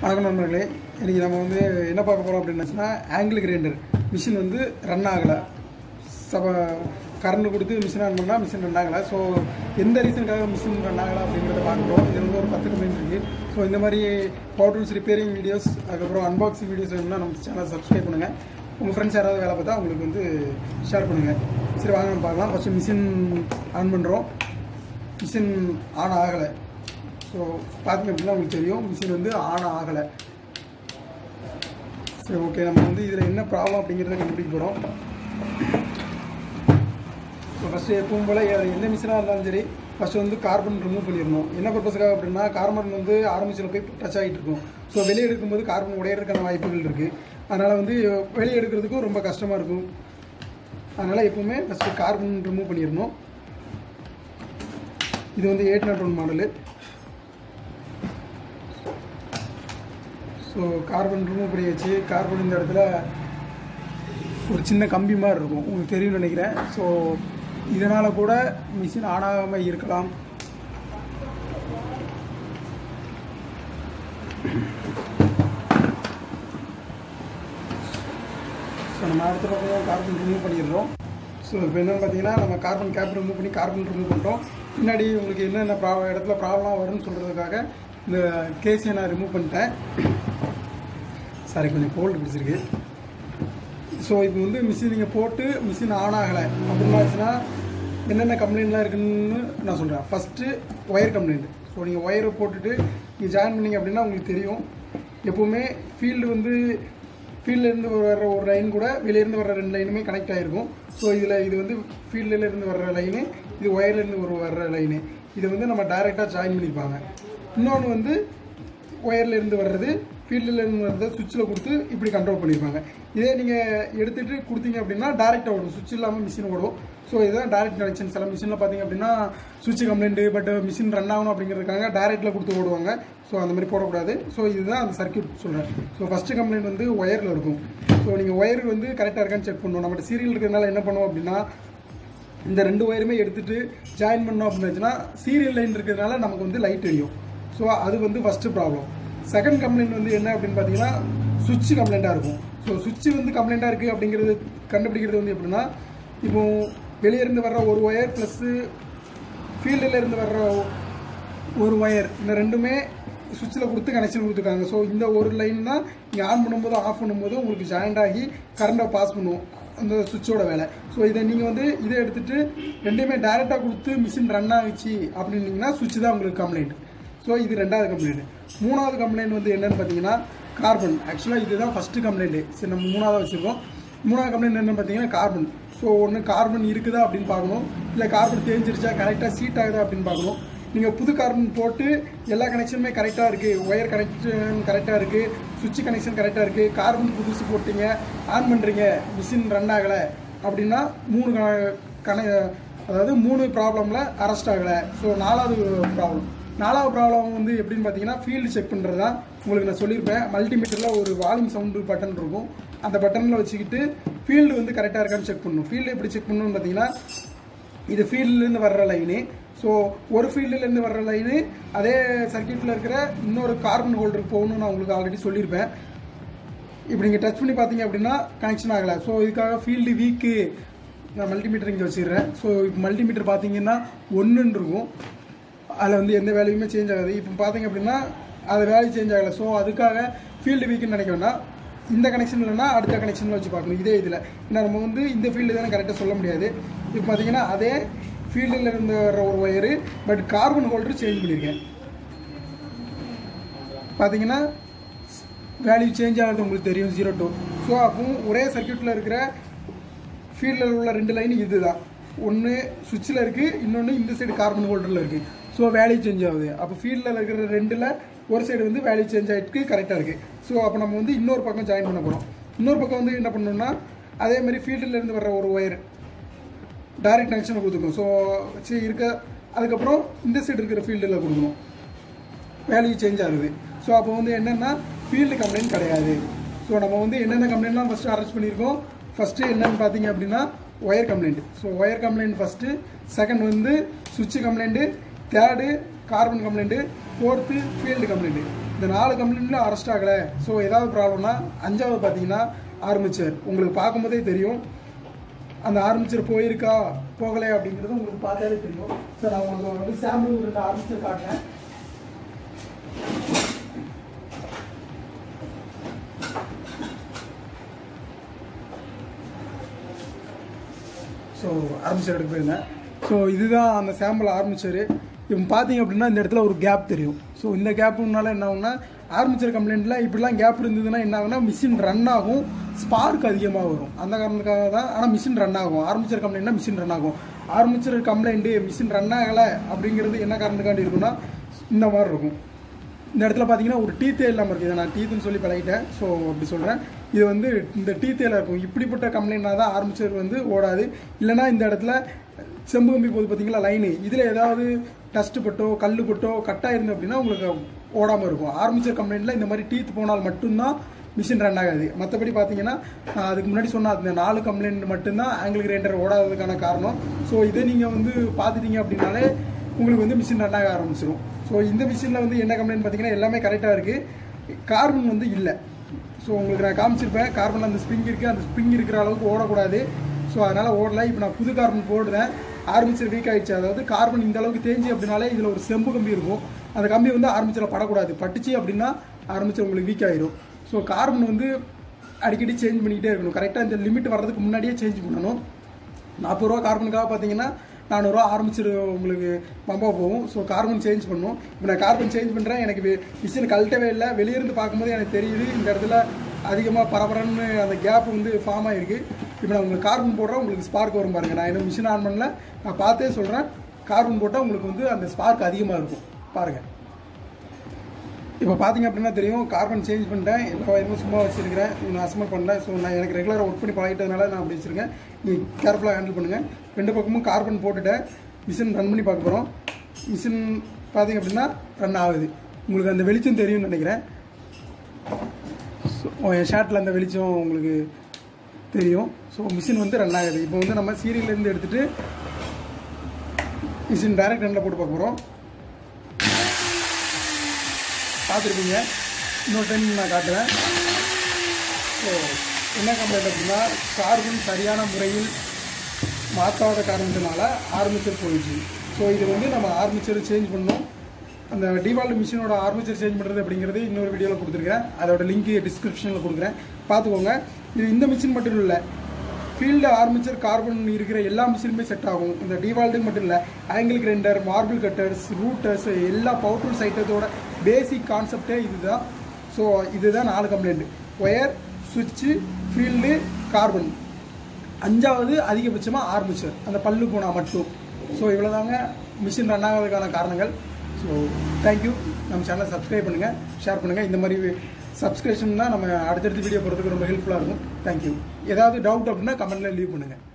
வணக்கம் நண்பர்களே இன்றைக்கி நம்ம வந்து என்ன பார்க்க போகிறோம் அப்படின்னாச்சுன்னா ஆங்கிள் கிரைண்டர் மிஷின் வந்து ரன் ஆகலை சப கரண்ட் கொடுத்து மிஷின் ஆன் பண்ணால் மிஷின் ரன் ஆகலை ஸோ எந்த ரீசனுக்காக மிஷின் ரன் ஆகலை அப்படிங்கிறத பார்க்குறோம் இது வந்து ஒரு பத்து கம்பெனி இருக்குது ஸோ இந்த மாதிரி பவர் டூல்ஸ் ரிப்பேரிங் வீடியோஸ் அதுக்கப்புறம் அன்பாக்சிங் வீடியோஸ் வேணும்னா நம்ம சேனல் சப்ஸ்கிரைப் பண்ணுங்கள் உங்கள் ஃப்ரெண்ட்ஸ் யாராவது வேலை பார்த்தா அவங்களுக்கு வந்து ஷேர் பண்ணுங்கள் சரி வாங்க நம்ம பார்க்கலாம் ஃபஸ்ட்டு மிஷின் ஆன் பண்ணுறோம் மிஷின் ஆன் ஆகலை ஸோ பார்த்தீங்க அப்படின்னா உங்களுக்கு தெரியும் மிஷின் வந்து ஆன் ஆகலை சரி ஓகே நம்ம வந்து இதில் என்ன ப்ராப்ளம் அப்படிங்கிறத கண்டுபிடிக்க போகிறோம் ஸோ ஃபஸ்ட்டு எப்பவும் போல் எ- எந்த மிஷினாக இருந்தாலும் சரி ஃபஸ்ட்டு வந்து கார்பன் ரிமூவ் பண்ணிடணும் என்ன பர்பஸுக்காக அப்படின்னா கார்பன் வந்து ஆரம்பிச்சில் போய் டச் ஆகிட்டு இருக்கும் ஸோ வெளியே எடுக்கும்போது கார்பன் உடையறதுக்கான வாய்ப்புகள் இருக்குது அதனால் வந்து வெளியே எடுக்கிறதுக்கும் ரொம்ப கஷ்டமாக இருக்கும் அதனால் எப்பவுமே ஃபஸ்ட்டு கார்பன் ரிமூவ் பண்ணிடணும் இது வந்து eight not one model so carbon remove பண்ணி வச்சு கார்பன் இந்த இடத்துல ஒரு சின்ன கம்பி மாதிரி இருக்கும் உங்களுக்கு தெரியும்னு நினைக்கிறேன் ஸோ இதனால் கூட மிஷின் ஆன் ஆகாமல் இருக்கலாம் ஸோ நம்ம அடுத்த பக்கம் கார்பன் ரிமூவ் பண்ணிடுறோம் ஸோ இப்போ என்னென்னு பார்த்தீங்கன்னா நம்ம கார்பன் கேப் ரிமூவ் பண்ணி கார்பன் ரிமூவ் பண்ணுறோம் பின்னாடி உங்களுக்கு என்னென்ன ப்ராப்ளம் இடத்துல ப்ராப்ளம் வரும்னு சொல்கிறதுக்காக இந்த கேஸை நான் ரிமூவ் பண்ணிட்டேன் சாரி கொஞ்சம் கோல்டு பிடிச்சிருக்கு ஸோ இப்போ வந்து மிஷின் நீங்கள் போட்டு மிஷின் ஆன் ஆகலை அப்படின்னாச்சுன்னா என்னென்ன கம்ப்ளைண்ட்லாம் இருக்குன்னு நான் சொல்கிறேன் ஃபஸ்ட்டு ஒயர் கம்ப்ளைண்ட் ஸோ நீங்கள் ஒயரை போட்டுட்டு நீங்கள் ஜாயின் பண்ணீங்க அப்படின்னா உங்களுக்கு தெரியும் எப்போவுமே ஃபீல்டு வந்து ஃபீல்ட்லேருந்து வர்ற ஒரு லைன் கூட வெளியேருந்து வர்ற ரெண்டு லைனுமே கனெக்ட் ஆகிருக்கும் ஸோ இதில் இது வந்து ஃபீல்டுலேருந்து வர்ற லைனு இது ஒயர்லேருந்து ஒரு வர்ற லைனு இதை வந்து நம்ம டைரெக்டாக ஜாயின் பண்ணியிருப்பாங்க இன்னொன்று வந்து ஒயர்ல இருந்து வர்றது ஃபீல்டில் இருந்து வர்றதை சுவிட்சில் கொடுத்து இப்படி கண்ட்ரோல் பண்ணியிருப்பாங்க இதே நீங்கள் எடுத்துகிட்டு கொடுத்தீங்க அப்படின்னா டேரெக்டாக ஓடும் சுவிட்ச் இல்லாமல் மிஷின் ஓடும் ஸோ இதுதான் டேரக்ட் கனெக்ஷன் சில மிஷினில் பார்த்தீங்க அப்படின்னா சுவிட்ச் கம்ப்ளைண்ட்டு பட் மிஷின் ரன் ஆகணும் அப்படிங்கிறதுக்காக டேரெக்டில் கொடுத்து ஓடுவாங்க ஸோ அந்த மாதிரி போடக்கூடாது ஸோ இதுதான் அந்த சர்க்யூட் சொல்கிறேன் ஸோ ஃபஸ்ட்டு கம்ப்ளைண்ட் வந்து ஒயரில் இருக்கும் ஸோ நீங்கள் ஒயர் வந்து கரெக்டாக இருக்கான்னு செக் பண்ணணும் நம்மகிட்ட சீரியல் இருக்கிறதுனால என்ன பண்ணுவோம் அப்படின்னா இந்த ரெண்டு ஒயருமே எடுத்துட்டு ஜாயின் பண்ணோம் அப்படின்னாச்சுன்னா சீரியல் லைன் இருக்கிறதுனால நமக்கு வந்து லைட் எரியும் ஸோ அது வந்து ஃபஸ்ட்டு ப்ராப்ளம் செகண்ட் கம்ப்ளைண்ட் வந்து என்ன அப்படின்னு பார்த்தீங்கன்னா சுவிட்ச் கம்ப்ளைண்ட்டாக இருக்கும் ஸோ சுவிட்ச் வந்து கம்ப்ளைண்ட்டாக இருக்குது அப்படிங்கிறது கண்டுபிடிக்கிறது வந்து எப்படின்னா இப்போ வெளியே இருந்து வர்ற ஒரு ஒயர் ப்ளஸ்ஸு ஃபீல்டில் இருந்து வர்ற ஒரு ஒயர் இந்த ரெண்டுமே சுவிட்சில் கொடுத்து கனெக்ஷன் கொடுத்துருக்காங்க ஸோ இந்த ஒரு லைன் தான் நீங்கள் ஆன் பண்ணும்போது ஆஃப் பண்ணும்போது உங்களுக்கு ஜாயிண்ட் ஆகி கரண்ட்டை பாஸ் பண்ணும் அந்த சுவிட்சோட வேலை ஸோ இதை நீங்கள் வந்து இதை எடுத்துகிட்டு ரெண்டுமே டைரெக்டாக கொடுத்து மிஷின் ரன் ஆகிச்சு அப்படின்னீங்கன்னா சுவிட்ச் தான் உங்களுக்கு கம்ப்ளைண்ட் ஸோ இது ரெண்டாவது கம்ப்ளைண்ட் மூணாவது கம்ப்ளைண்ட் வந்து என்னன்னு பார்த்தீங்கன்னா கார்பன் ஆக்சுவலாக இதுதான் ஃபஸ்ட்டு கம்ப்ளைண்ட்டு சரி நம்ம மூணாவது வச்சுருக்கோம் மூணாவது கம்ப்ளைண்ட் என்னன்னு பார்த்தீங்கன்னா கார்பன் ஸோ ஒன்று கார்பன் இருக்குதா அப்படின்னு பார்க்கணும் இல்லை கார்பன் தேஞ்சிருச்சா கரெக்டாக சீட் ஆகுதா அப்படின்னு பார்க்கணும் நீங்கள் புது கார்பன் போட்டு எல்லா கனெக்ஷனுமே கரெக்டாக இருக்குது ஒயர் கனெக்ஷன் கரெக்டாக இருக்குது சுவிட்ச் கனெக்ஷன் கரெக்டாக இருக்குது கார்பன் புதுசு போட்டீங்க ஆன் பண்ணுறீங்க மிஷின் ரன் ஆகலை அப்படின்னா மூணு க- கன அதாவது மூணு ப்ராப்ளமில் அரெஸ்ட் ஆகலை ஸோ நாலாவது ப்ராப்ளம் நாலாவது ப்ராப்ளம் வந்து எப்படின்னு பார்த்தீங்கன்னா ஃபீல்டு செக் பண்ணுறது தான் உங்களுக்கு நான் சொல்லியிருப்பேன் மல்டிமீட்டரில் ஒரு வால்யூம் சவுண்டு பட்டன் இருக்கும் அந்த பட்டனில் வச்சுக்கிட்டு ஃபீல்டு வந்து கரெக்டாக இருக்கான்னு செக் பண்ணணும் ஃபீல்டு எப்படி செக் பண்ணணும்னு பார்த்தீங்கன்னா இது ஃபீல்ட்லேருந்து வர்ற லைனு ஸோ ஒரு ஃபீல்டுலேருந்து வர்ற லைனு அதே சர்க்கியூட்டில் இருக்கிற இன்னொரு கார்பன் ஹோல்டருக்கு போகணும்னு நான் உங்களுக்கு ஆல்ரெடி சொல்லியிருப்பேன் இப்படி நீங்கள் டச் பண்ணி பார்த்தீங்க அப்படின்னா கனெக்ஷன் ஆகலை ஸோ இதுக்காக ஃபீல்டு வீக்கு நான் மல்டிமீட்டர் இங்கே வச்சிடுறேன் ஸோ இப்போ மல்டிமீட்டர் பார்த்தீங்கன்னா ஒன்றுன்னு இருக்கும் அதில் வந்து எந்த வேல்யூமே சேஞ்ச் ஆகாது இப்போ பார்த்தீங்க அப்படின்னா அது வேல்யூ சேஞ்ச் ஆகலை ஸோ அதுக்காக ஃபீல்டு வீக்குன்னு நினைக்க வேண்டாம் இந்த கனெக்ஷன் இல்லைன்னா அடுத்த கனெக்ஷனில் வச்சு பார்க்கணும் இதே இதில் ஏன்னா நம்ம வந்து இந்த ஃபீல்டு தானே கரெக்டாக சொல்ல முடியாது இப்போ பார்த்தீங்கன்னா அதே ஃபீல்டில் இருந்து வர்ற ஒரு wire but carbon holder change பண்ணியிருக்கேன் பார்த்தீங்கன்னா வேல்யூ சேஞ்ச் ஆகிறது உங்களுக்கு தெரியும் ஜீரோ டூ ஸோ அப்போ ஒரே சர்க்யூட்டில் இருக்கிற ஃபீல்டில் உள்ள ரெண்டு லைன் இது தான் ஒன்று சுவிட்சில் இருக்குது இன்னொன்று இந்த சைடு கார்பன் ஹோல்டரில் இருக்குது ஸோ வேல்யூ சேஞ்ச் ஆகுது அப்போ ஃபீல்டில் இருக்கிற ரெண்டில் ஒரு சைடு வந்து வேல்யூ சேஞ்ச் ஆகிட்டு கரெக்டாக இருக்குது ஸோ அப்போ நம்ம வந்து இன்னொரு பக்கம் ஜாயின் பண்ண போகிறோம் இன்னொரு பக்கம் வந்து என்ன பண்ணணும்னா அதே மாதிரி ஃபீல்டில் இருந்து வர்ற ஒரு ஒயர் டைரக்ட் கனெக்ஷன் கொடுத்துக்கணும் ஸோ சரி இருக்க அதுக்கப்புறம் இந்த சைடு இருக்கிற ஃபீல்டில் கொடுக்கணும் வேல்யூ சேஞ்ச் ஆகுது ஸோ அப்போ வந்து என்னென்னா ஃபீல்டு கம்ப்ளைண்ட் கிடையாது ஸோ நம்ம வந்து என்னென்ன கம்ப்ளைண்ட்லாம் ஃபஸ்ட்டு அரெஸ்ட் பண்ணியிருக்கோம் ஃபஸ்ட்டு என்னன்னு பார்த்தீங்க அப்படின்னா wire complaint so wire complaint first second வந்து சுவிட்ச் complaint third carbon complaint fourth field complaint இந்த நாலு கம்ப்ளைண்ட்லையும் அரெஸ்ட் ஆகலை ஸோ ஏதாவது ப்ராப்ளம்னா அஞ்சாவது பார்த்தீங்கன்னா ஆர்மிச்சர் உங்களுக்கு பார்க்கும்போதே தெரியும் அந்த ஆர்மிச்சர் போயிருக்கா போகலை அப்படிங்கிறது உங்களுக்கு பார்த்தாலே தெரியும் சார் நான் உங்களுக்கு வந்து சாம்பிள் ரெண்டு ஆர்மிச்சர் காட்டுறேன் ஸோ ஆர்மிச்சர் எடுக்க போயிருந்தேன் ஸோ இதுதான் அந்த சாம்பிள் ஆர்மிச்சரு இவங்க பார்த்தீங்க அப்படின்னா இந்த இடத்துல ஒரு கேப் தெரியும் ஸோ இந்த கேப்புனால என்ன ஆகும்னா ஆர்மிச்சர் கம்ப்ளைண்ட்டில் இப்படிலாம் கேப் இருந்ததுன்னா என்ன ஆகும்னா மிஷின் ரன் ஆகும் ஸ்பார்க் அதிகமாக வரும் அந்த காரணத்துக்காக தான் ஆனால் மிஷின் ரன் ஆகும் ஆர்மிச்சர் கம்ப்ளைண்ட்னா மிஷின் ரன் ஆகும் ஆர்மிச்சர் கம்ப்ளைண்ட்டு மிஷின் ரன் ஆகலை அப்படிங்கிறது என்ன காரணத்துக்காண்டி இருக்குன்னா இந்த மாதிரி இருக்கும் இந்த இடத்துல பார்த்தீங்கன்னா ஒரு டீத்தே இல்லாமல் இருக்குது இதை நான் டீத்துன்னு சொல்லி பழகிட்டேன் ஸோ அப்படி சொல்கிறேன் இது வந்து இந்த டீத்தேல இருக்கும் இப்படிப்பட்ட கம்ப்ளைண்ட்னா தான் ஆர்மிச்சர் வந்து ஓடாது இல்லைனா இந்த இடத்துல செம்பு கம்பி போகுது பார்த்தீங்களா லைனு இதில் ஏதாவது டஸ்ட் பட்டோ கல் பட்டோ கட்டாயிருந்து அப்படின்னா உங்களுக்கு ஓடாமல் இருக்கும் ஆர்மிச்சர் கம்ப்ளைண்ட்டில் இந்த மாதிரி டீத் போனால் மட்டும்தான் மிஷின் ரன் ஆகாது மற்றபடி பார்த்தீங்கன்னா நான் அதுக்கு முன்னாடி சொன்ன அந்த நாலு கம்ப்ளைண்ட் மட்டும்தான் ஆங்கிள் கிரைண்டர் ஓடாததுக்கான காரணம் ஸோ இதை நீங்கள் வந்து பார்த்துட்டீங்க அப்படின்னாலே உங்களுக்கு வந்து மிஷின் ரன் ஆக ஆரம்பிச்சிடும் ஸோ இந்த மிஷினில் வந்து என்ன கம்ப்ளைண்ட் பார்த்தீங்கன்னா எல்லாமே கரெக்டாக இருக்குது கார்பன் வந்து இல்லை ஸோ உங்களுக்கு நான் காமிச்சிருப்பேன் கார்பன் அந்த ஸ்ப்ரிங் இருக்குது அந்த ஸ்ப்ரிங் இருக்கிற அளவுக்கு ஓடக்கூடாது ஸோ அதனால் ஓடல இப்போ நான் புது கார்பன் போடுறேன் ஆர்மிச்சர் வீக் ஆயிடுச்சு அதாவது கார்பன் இந்த அளவுக்கு தேஞ்சு அப்படின்னாலே இதில் ஒரு செம்பு கம்பி இருக்கும் அந்த கம்பி வந்து ஆர்மிச்சரில் படக்கூடாது பட்டுச்சு அப்படின்னா ஆர்மிச்சர் உங்களுக்கு வீக் ஆயிரும் ஸோ கார்பன் வந்து அடிக்கடி சேஞ்ச் பண்ணிக்கிட்டே இருக்கணும் கரெக்டாக இந்த லிமிட் வர்றதுக்கு முன்னாடியே சேஞ்ச் பண்ணணும் நாற்பது ரூபா கார்பனுக்காக பார்த்தீங்கன்னா நானூறுரூவா ஆரம்பிச்சிரு உங்களுக்கு பம்பாக போகும் ஸோ கார்பன் சேஞ்ச் பண்ணும் இப்போ நான் கார்பன் சேஞ்ச் பண்ணுறேன் எனக்கு மிஷின் கழட்டவே இல்லை வெளியிருந்து பார்க்கும்போது எனக்கு தெரியுது இந்த இடத்துல அதிகமாக பரபரன்னு அந்த கேப் வந்து ஃபார்ம் ஆகிருக்கு இப்போ நான் உங்களுக்கு கார்பன் போடுறேன் உங்களுக்கு ஸ்பார்க் வரும் பாருங்கள் நான் இன்னும் மிஷின் ஆன் பண்ணல நான் பார்த்தே சொல்கிறேன் கார்பன் போட்டால் உங்களுக்கு வந்து அந்த ஸ்பார்க் அதிகமாக இருக்கும் பாருங்கள் இப்போ பார்த்தீங்க அப்படின்னா தெரியும் கார்பன் சேஞ்ச் பண்ணிட்டேன் எல்லா வயதும் சும்மா வச்சிருக்கிறேன் நான் அசம்பல் பண்ணல ஸோ நான் எனக்கு ரெகுலராக ஒர்க் பண்ணி பழகிட்டதுனால நான் அப்படி வச்சிருக்கேன் நீங்கள் கேர்ஃபுல்லாக ஹேண்டில் பண்ணுங்கள் ரெண்டு பக்கமும் கார்பன் போட்டுட்டேன் மிஷின் ரன் பண்ணி பார்க்க போகிறோம் மிஷின் பார்த்தீங்க அப்படின்னா ரன் ஆகுது உங்களுக்கு அந்த வெளிச்சம் தெரியும்னு நினைக்கிறேன் ஸோ என் ஷார்ட்டில் அந்த வெளிச்சம் உங்களுக்கு தெரியும் ஸோ மிஷின் வந்து ரன் ஆகுது இப்போ வந்து நம்ம சீரியல்லேருந்து எடுத்துகிட்டு மிஷின் டைரக்ட் ரன்னில் போட்டு பார்க்க போகிறோம் பார்த்துருப்பீங்க இன்னொரு டைம் நான் காட்டுறேன் ஸோ என்ன கம்ப்ளைண்ட் அப்படின்னா கார்பன் சரியான முறையில் மாற்றாத காரணத்தினால ஆர்மிச்சர் போயிடுச்சு ஸோ இது வந்து நம்ம ஆர்மிச்சர் சேஞ்ச் பண்ணோம் அந்த டிவால்ட் மிஷினோட ஆர்மிச்சர் சேஞ்ச் பண்ணுறது அப்படிங்கிறது இன்னொரு வீடியோவில் கொடுத்துருக்கேன் அதோட லிங்க் டிஸ்கிரிப்ஷனில் கொடுக்குறேன் பார்த்துக்கோங்க இது இந்த மிஷின் மட்டும் இல்லை ஃபீல்டு ஆர்மிச்சர் கார்பன் இருக்கிற எல்லா மிஷினுமே செட் ஆகும் இந்த டிவால்ட்டுக்கு மட்டும் இல்லை angle grinder marble cutters routers எல்லா பவர்ஃபுல் சைட்டத்தோட பேசிக் கான்செப்டே இதுதான் ஸோ இதுதான் நாலு கம்ப்ளைண்ட் ஒயர் சுவிட்சு ஃபீல்டு கார்பன் அஞ்சாவது அதிகபட்சமாக ஆர்மிச்சர் அந்த பல்லு போனால் மட்டும் ஸோ இவ்வளோதாங்க மிஷின் ரன் ஆகிறதுக்கான காரணங்கள் ஸோ தேங்க்யூ நம்ம சேனலை சப்ஸ்கிரைப் பண்ணுங்கள் ஷேர் பண்ணுங்கள் இந்த மாதிரி சப்ஸ்கிரிப்ஷன் தான் நம்ம அடுத்தடுத்த வீடியோ போகிறதுக்கு ரொம்ப ஹெல்ப்ஃபுல்லாக இருக்கும் தேங்க்யூ ஏதாவது டவுட் அப்படின்னா கமெண்ட்டில் லீவ் பண்ணுங்கள்